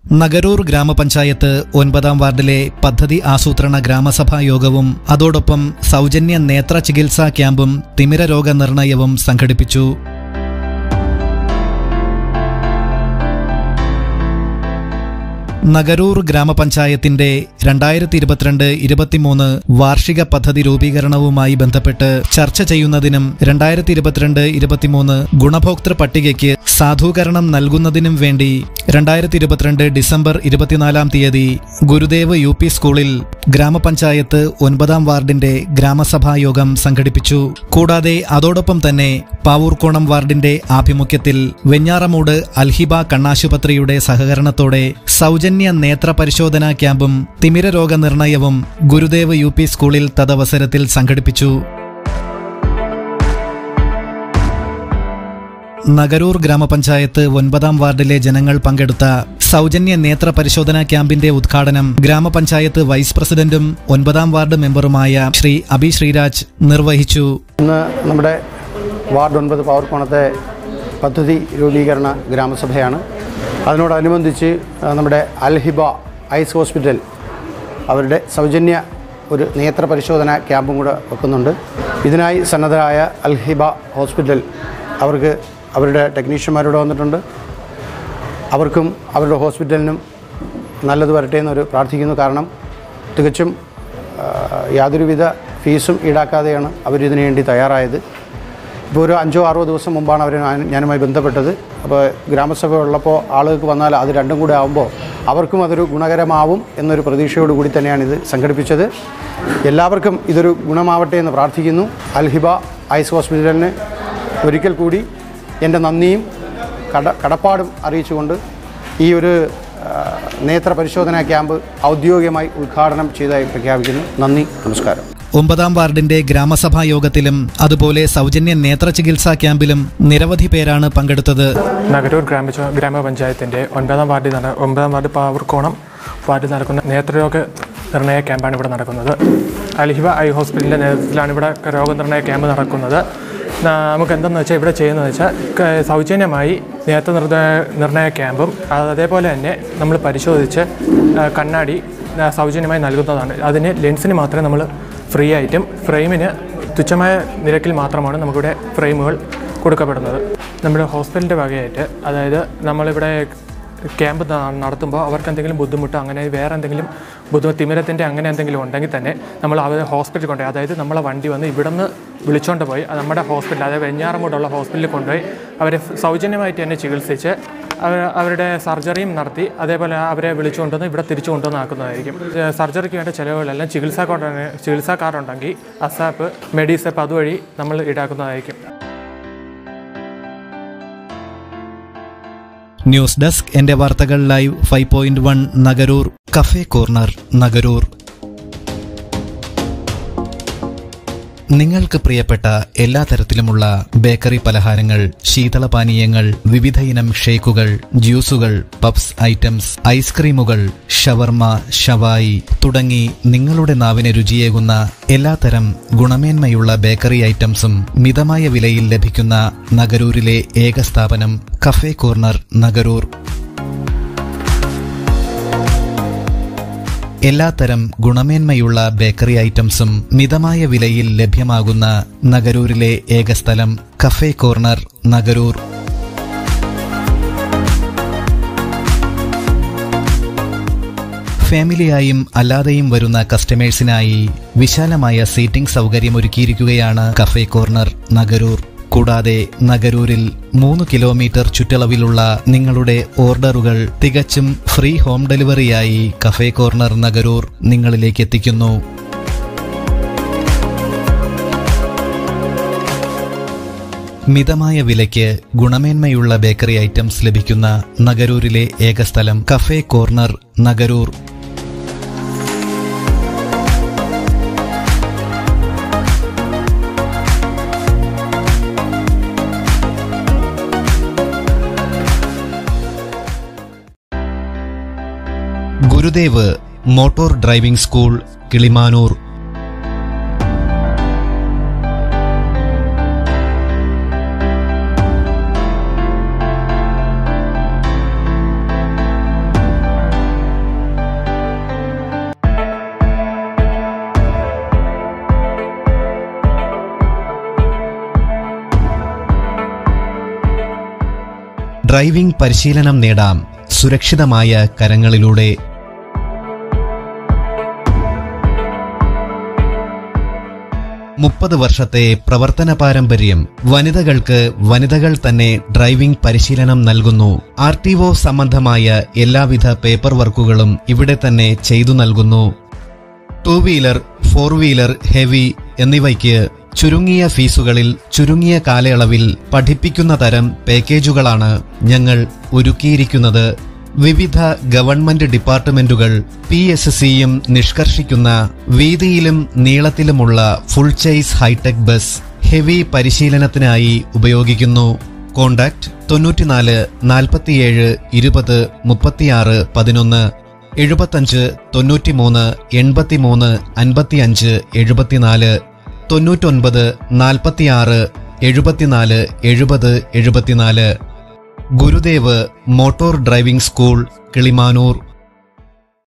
നഗരൂർ ഗ്രാമപഞ്ചായത്ത് ഒൻപതാം വാർഡിലെ പദ്ധതി ആസൂത്രണ ഗ്രാമസഭാ യോഗവും അതോടൊപ്പം സൗജന്യ നേത്ര ചികിത്സാ ക്യാമ്പും തിമിര രോഗ നിർണയവും സംഘടിപ്പിച്ചു നഗരൂർ ഗ്രാമപഞ്ചായത്തിന്റെ രണ്ടായിരത്തി ഇരുപത്തിരണ്ട് ഇരുപത്തിമൂന്ന് വാർഷിക പദ്ധതി രൂപീകരണവുമായി ബന്ധപ്പെട്ട് ചർച്ച ചെയ്യുന്നതിനും രണ്ടായിരത്തി ഇരുപത്തിരണ്ട് ഇരുപത്തിമൂന്ന് ഗുണഭോക്തൃ പട്ടികയ്ക്ക് സാധൂകരണം നൽകുന്നതിനും വേണ്ടി രണ്ടായിരത്തി ഇരുപത്തിരണ്ട് ഡിസംബർ ഇരുപത്തിനാലാം തീയതി ഗുരുദേവ് യു പി സ്കൂളിൽ ഗ്രാമപഞ്ചായത്ത് ഒൻപതാം വാർഡിന്റെ ഗ്രാമസഭാ യോഗം സംഘടിപ്പിച്ചു കൂടാതെ അതോടൊപ്പം തന്നെ പാവൂർക്കോണം വാർഡിന്റെ ആഭിമുഖ്യത്തിൽ വെഞ്ഞാറമൂട് അൽഹിബ കണ്ണാശുപത്രിയുടെ സഹകരണത്തോടെ സൗജന്യ നേത്ര പരിശോധനാ ക്യാമ്പും തിമിര രോഗ നിർണയവും ഗുരുദേവ് യു പി സ്കൂളിൽ തദവസരത്തിൽ സംഘടിപ്പിച്ചു നഗരൂർ ഗ്രാമപഞ്ചായത്ത് ഒൻപതാം വാർഡിലെ ജനങ്ങൾ പങ്കെടുത്ത സൗജന്യ നേത്ര പരിശോധനാ ക്യാമ്പിന്റെ ഉദ്ഘാടനം ഗ്രാമപഞ്ചായത്ത് വൈസ് പ്രസിഡന്റും ഒൻപതാം വാർഡ് മെമ്പറുമായ ശ്രീ അബി ശ്രീരാജ് നിർവഹിച്ചു ഇന്ന് നമ്മുടെ വാർഡ് ഒൻപത് പവർക്കോണത്തെ പദ്ധതി രൂപീകരണ ഗ്രാമസഭയാണ് അതിനോടനുബന്ധിച്ച് ആ, നമ്മുടെ അൽഹിബ ഐസ് ഹോസ്പിറ്റൽ അവരുടെ സൗജന്യ ഒരു നേത്ര പരിശോധന ക്യാമ്പും കൂടെ വെക്കുന്നുണ്ട് ഇതിനായി സന്നദ്ധരായ അൽഹിബ ഹോസ്പിറ്റൽ അവർക്ക് അവരുടെ ടെക്നീഷ്യന്മാരോട് വന്നിട്ടുണ്ട് അവർക്കും അവരുടെ ഹോസ്പിറ്റലിനും നല്ലത് വരട്ടെ എന്നൊരു പ്രാർത്ഥിക്കുന്നു കാരണം തികച്ചും ആ, യാതൊരുവിധ ഫീസും ഈടാക്കാതെയാണ് അവരിതിനു വേണ്ടി തയ്യാറായത് ഇപ്പോൾ ഒരു അഞ്ചോ ആറോ ദിവസം മുമ്പാണ് അവർ ഞാനുമായി ബന്ധപ്പെട്ടത് അപ്പോൾ ഗ്രാമസഭ ഉള്ളപ്പോൾ ആളുകൾക്ക് വന്നാൽ അത് രണ്ടും കൂടെ ആകുമ്പോൾ അവർക്കും അതൊരു ഗുണകരമാവും എന്നൊരു പ്രതീക്ഷയോട് കൂടി തന്നെയാണ് ഇത് സംഘടിപ്പിച്ചത് എല്ലാവർക്കും ഇതൊരു ഗുണമാവട്ടെ എന്ന് പ്രാർത്ഥിക്കുന്നു അൽഹിബ ഐസ് ഹോസ്പിറ്റലിന് ഒരിക്കൽ കൂടി എൻ്റെ നന്ദിയും കട കടപ്പാടും അറിയിച്ചുകൊണ്ട് ഈ ഒരു ആ, നേത്ര പരിശോധനാ ക്യാമ്പ് ഔദ്യോഗികമായി ഉദ്ഘാടനം ചെയ്തതായി പ്രഖ്യാപിക്കുന്നു നന്ദി നമസ്കാരം ഒമ്പതാം വാർഡിന്റെ ഗ്രാമസഭാ യോഗത്തിലും അതുപോലെ സൗജന്യ നേത്ര ചികിത്സാ ക്യാമ്പിലും നിരവധി പേരാണ് പങ്കെടുത്തത് നഗരൂർ ഗ്രാമ ഗ്രാമപഞ്ചായത്തിൻ്റെ ഒൻപതാം വാർഡിൽ നട ഒൻപതാം വാർഡ് പാവർക്കോണം വാർഡിൽ നടക്കുന്ന നേത്രരോഗ നിർണയ ക്യാമ്പാണ് ഇവിടെ നടക്കുന്നത് അൽഹിബ ഐ ഹോസ്പിറ്റലിൻ്റെ നേതൃത്വത്തിലാണ് ഇവിടെ രോഗനിർണയ ക്യാമ്പ് നടക്കുന്നത് ന- നമുക്ക് എന്തെന്ന് വെച്ചാൽ ഇവിടെ ചെയ്യുന്നത് വെച്ചാൽ ക- സൗജന്യമായി നേത്ര നിർണയ നിർണയ ക്യാമ്പും അതേപോലെ തന്നെ നമ്മൾ പരിശോധിച്ച് ആ, കണ്ണാടി ആ, സൗജന്യമായി നൽകുന്നതാണ് അതിന് ലെൻസിന് മാത്രമേ നമ്മൾ ഫ്രീ ആയിട്ടും ഫ്രെയിമിന് തുച്ഛമായ നിരക്കിൽ മാത്രമാണ് നമുക്കിവിടെ ഫ്രെയിമുകൾ കൊടുക്കപ്പെടുന്നത് നമ്മുടെ ഹോസ്പിറ്റലിൻ്റെ വകയായിട്ട് അതായത് നമ്മളിവിടെ ക്യാമ്പ് ന- നടത്തുമ്പോൾ അവർക്ക് എന്തെങ്കിലും ബുദ്ധിമുട്ടോ അങ്ങനെ വേറെ എന്തെങ്കിലും ബുദ്ധിമുട്ട് തിമിരത്തിൻ്റെ അങ്ങനെ എന്തെങ്കിലും ഉണ്ടെങ്കിൽ തന്നെ നമ്മൾ അവർ ഹോസ്പിറ്റലിൽ കൊണ്ടുപോയി അതായത് നമ്മളെ വണ്ടി വന്ന് ഇവിടുന്ന് വിളിച്ചുകൊണ്ട് പോയി അത് നമ്മുടെ ഹോസ്പിറ്റൽ അതായത് വെഞ്ഞാറമൂടുള്ള ഹോസ്പിറ്റലിൽ കൊണ്ടുപോയി അവരെ സൗജന്യമായിട്ട് തന്നെ ചികിത്സിച്ച് അവർ അവരുടെ സർജറിയും നടത്തി അതേപോലെ അവരെ വിളിച്ചുകൊണ്ടുവന്ന് ഇവിടെ തിരിച്ചു കൊണ്ടുവന്ന് ആക്കുന്നതായിരിക്കും ഏഹ് സർജറിക്ക് വേണ്ട ചിലവുകളെല്ലാം ചികിത്സാ കാർഡ് ചികിത്സാ കാർഡുണ്ടെങ്കിൽ അസാപ്പ് മെഡിസെപ്പ് അതുവഴി നമ്മൾ ഈടാക്കുന്നതായിരിക്കും ന്യൂസ് ഡെസ്ക് എന്റെ വാർത്തകൾ live five point one Nagaroor cafe corner Nagaroor നിങ്ങൾക്ക് പ്രിയപ്പെട്ട എല്ലാ തരത്തിലുമുള്ള ബേക്കറി പലഹാരങ്ങൾ ശീതളപാനീയങ്ങൾ വിവിധയിനം ഷേക്കുകൾ ജ്യൂസുകൾ പബ്സ് ഐറ്റംസ് ഐസ്ക്രീമുകൾ ഷവർമ ഷവായി തുടങ്ങി നിങ്ങളുടെ നാവിന് രുചിയേകുന്ന എല്ലാത്തരം ഗുണമേന്മയുള്ള ബേക്കറി ഐറ്റംസും മിതമായ വിലയിൽ ലഭിക്കുന്ന നഗരൂരിലെ ഏക സ്ഥാപനം കഫേ കോർണർ നഗരൂർ എല്ലാത്തരം ഗുണമേന്മയുള്ള ബേക്കറി ഐറ്റംസും മിതമായ വിലയിൽ ലഭ്യമാകുന്ന നഗരൂരിലെ ഏക സ്ഥലം കഫേ കോർണർ നഗരൂർ ഫാമിലിയായും അല്ലാതെയും വരുന്ന കസ്റ്റമേഴ്സിനായി വിശാലമായ സീറ്റിംഗ് സൗകര്യം ഒരുക്കിയിരിക്കുകയാണ് കഫേ കോർണർ നഗരൂർ കൂടാതെ നഗരൂരിൽ മൂന്ന് കിലോമീറ്റർ ചുറ്റളവിലുള്ള നിങ്ങളുടെ ഓർഡറുകൾ തികച്ചും ഫ്രീ ഹോം ഡെലിവറിയായി കഫേ കോർണർ നഗരൂർ നിങ്ങളിലേക്ക് എത്തിക്കുന്നു മിതമായ വിലയ്ക്ക് ഗുണമേന്മയുള്ള ബേക്കറി ഐറ്റംസ് ലഭിക്കുന്ന നഗരൂരിലെ ഏക സ്ഥലം cafe corner Nagaroor Gurudev motor driving school Kilimanoor driving പരിശീലനം നേടാം സുരക്ഷിതമായ കരങ്ങളിലൂടെ മുപ്പത് വർഷത്തെ പ്രവർത്തന പാരമ്പര്യം വനിതകൾക്ക് വനിതകൾ തന്നെ ഡ്രൈവിംഗ് പരിശീലനം നൽകുന്നു ആർ ടി ഒ സംബന്ധമായ എല്ലാവിധ പേപ്പർ വർക്കുകളും ഇവിടെ തന്നെ ചെയ്തു നൽകുന്നു two wheeler four wheeler heavy എന്നിവയ്ക്ക് ചുരുങ്ങിയ ഫീസുകളിൽ ചുരുങ്ങിയ കാലയളവിൽ പഠിപ്പിക്കുന്ന തരം പാക്കേജുകളാണ് ഞങ്ങൾ ഒരുക്കിയിരിക്കുന്നത് വിവിധ ഗവൺമെന്റ് ഡിപ്പാർട്ട്മെന്റുകൾ പി എസ് സിയും നിഷ്കർഷിക്കുന്ന വീതിയിലും നീളത്തിലുമുള്ള full chassis hitech bus heavy പരിശീലനത്തിനായി ഉപയോഗിക്കുന്നു കോണ്ടാക്ട് തൊണ്ണൂറ്റിനാല് നാൽപ്പത്തിയേഴ് ഇരുപത് മുപ്പത്തിയാറ് പതിനൊന്ന് എഴുപത്തഞ്ച് തൊണ്ണൂറ്റിമൂന്ന് എൺപത്തിമൂന്ന് അൻപത്തിയഞ്ച് എഴുപത്തിനാല് തൊണ്ണൂറ്റൊൻപത് നാൽപ്പത്തിയാറ് എഴുപത്തിനാല് എഴുപത് എഴുപത്തിനാല് Gurudev motor driving school Kilimanoor